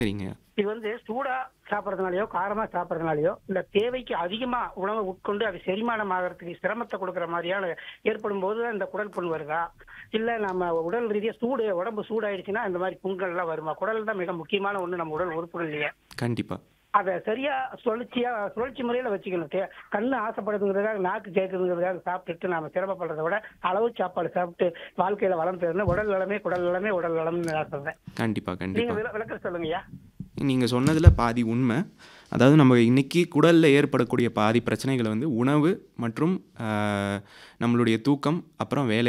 சரிங்க இது வந்து சூடா சாப்பிட்றதுனாலயோ காரமா சாப்பிட்றதுனாலயோ இல்ல தேவைக்கு அதிகமா உணவை உட்கொண்டு அது செரிமானம் ஆகிறதுக்கு சிரமத்தை கொடுக்குற மாதிரியான ஏற்படும் போது இந்த குடல் புண் வருதா இல்ல நம்ம உடல் ரீதியா சூடு உடம்பு சூடாயிடுச்சுன்னா இந்த மாதிரி புண்கள் எல்லாம் வருமா குடல் தான் மிக முக்கியமான ஒண்ணு நம்ம உடல் உறுப்புகள்லயே கண்டிப்பா அதை சரியா சுழற்சியா சுழற்சி முறையில வச்சுக்கணும் தே- கண்ணு ஆசைப்படுதுங்கிறதுக்காக நாக்கு கேட்குதுங்கிறதுக்காக சாப்பிட்டுட்டு நாம சிரமப்படுறதை விட அளவு சாப்பாடு சாப்பிட்டு வாழ்க்கையில வளம் பெறணும் உடல் நலமே குடல் நலமே உடல் நலம்னு நான் சொல்றேன் கண்டிப்பா நீங்க கண்டிப்பா விள- விளக்கம் சொல்லுங்கய்யா நீங்கள் சொன்னதில் பாதி உண்மை அதாவது நம்ம இன்னைக்கு குடலில் ஏற்படக்கூடிய பாதி பிரச்சனைகளை வந்து உணவு மற்றும் ஆஹ், நம்மளுடைய தூக்கம் அப்புறம் வேலை